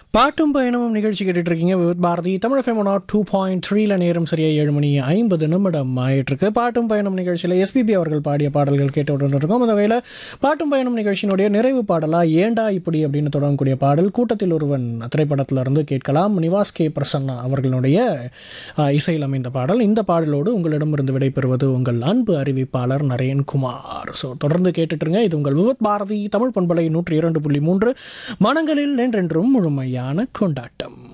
பாட்டும் பயணமும் நிகழ்ச்சி கேட்டுட்டு இருக்கீங்க with Bharathi Tamil fame one two point த்ரீல நேரம் சரியா ஏழு மணி ஐம்பது நிமிடம் ஆயிட்டு இருக்கு பாட்டும் பயணம் நிகழ்ச்சியில் எஸ்பிபி அவர்கள் பாடிய பாடல்கள் கேட்டு விட்டு இருக்கோம் அந்த வகையில் பாட்டும் பயணம் நிகழ்ச்சியினுடைய நிறைவு பாடலா ஏண்டா இப்படி அப்படின்னு தொடங்கக்கூடிய பாடல் கூட்டத்தில் ஒருவன் திரைப்படத்துல இருந்து கேட்கலாம் நிவாஸ் கே பிரசன்னா அவர்களுடைய ஆஹ், இசையில் அமைந்த பாடல் இந்த பாடலோடு உங்களிடமிருந்து விடைபெறுவது உங்கள் அன்பு அறிவிப்பாளர் நரேன்குமார் ஸோ தொடர்ந்து கேட்டுட்டுருங்க இது உங்கள் விவத் பாரதி தமிழ் பண்பலை நூற்றி இரண்டு புள்ளி மூன்று மனங்களில் என்றென்றும் முழுமையான கொண்டாட்டம்